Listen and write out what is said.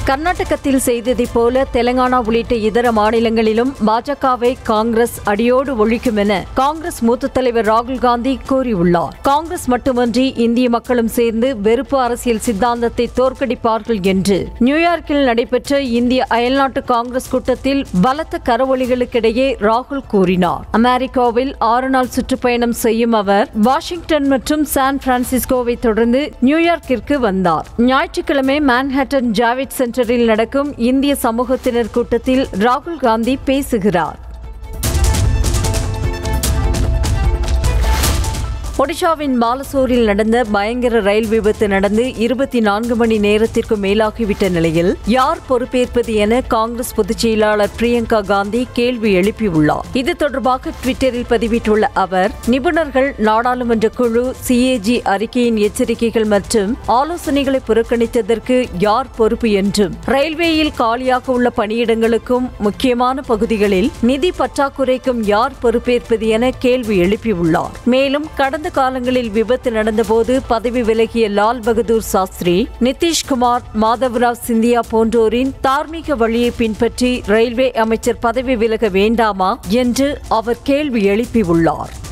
கர்நாடகத்தில் செய்ததைப் போல தெலங்கானா உள்ளிட்ட இதர மாநிலங்களிலும் பாஜகவை காங்கிரஸ் அடியோடு ஒழிக்கும் என காங்கிரஸ் மூத்த தலைவர் ராகுல் காந்தி கூறியுள்ளார் காங்கிரஸ் மட்டுமன்றி இந்திய மக்களும் சேர்ந்து வெறுப்பு அரசியல் சித்தாந்தத்தை தோற்கடிப்பார்கள் என்று நியூயார்க்கில் நடைபெற்ற இந்திய அயல்நாட்டு காங்கிரஸ் கூட்டத்தில் பலத்த கரவொலிகளுக்கிடையே ராகுல் கூறினார் அமெரிக்காவில் ஆறு நாள் சுற்றுப்பயணம் செய்யும் அவர் வாஷிங்டன் மற்றும் சான் பிரான்சிஸ்கோவை தொடர்ந்து நியூயார்க்கிற்கு வந்தார் ஞாயிற்றுக்கிழமை மான்ஹாட்டன் ஜாவிட் சென்டரில் நடக்கும் இந்திய சமூகத்தினர் கூட்டத்தில் ராகுல் காந்தி பேசுகிறார் ஒடிஷாவின் பாலசோரில் நடந்த பயங்கர ரயில் விபத்து நடந்து இருபத்தி நான்கு மணி நேரத்திற்கு மேலாகிவிட்ட நிலையில் யார் பொறுப்பேற்பது என காங்கிரஸ் பொதுச் செயலாளர் பிரியங்கா காந்தி கேள்வி எழுப்பியுள்ளார் இது தொடர்பாக ட்விட்டரில் பதிவிட்டுள்ள அவர் நிபுணர்கள் நாடாளுமன்ற குழு சிஏஜி அறிக்கையின் எச்சரிக்கைகள் மற்றும் ஆலோசனைகளை புறக்கணித்ததற்கு யார் பொறுப்பு என்றும் ரயில்வேயில் காலியாக உள்ள பணியிடங்களுக்கும் முக்கியமான பகுதிகளில் நிதி பற்றாக்குறைக்கும் யார் பொறுப்பேற்பது என கேள்வி எழுப்பியுள்ளார் மேலும் கடந்த காலங்களில் விபத்து நடந்தபோது பதவி விலகிய லால் பகதூர் சாஸ்திரி நிதிஷ்குமார் மாதவராவ் சிந்தியா போன்றோரின் தார்மீக வழியை பின்பற்றி ரயில்வே அமைச்சர் பதவி விலக வேண்டாமா என்று அவர் கேள்வி எழுப்பியுள்ளார்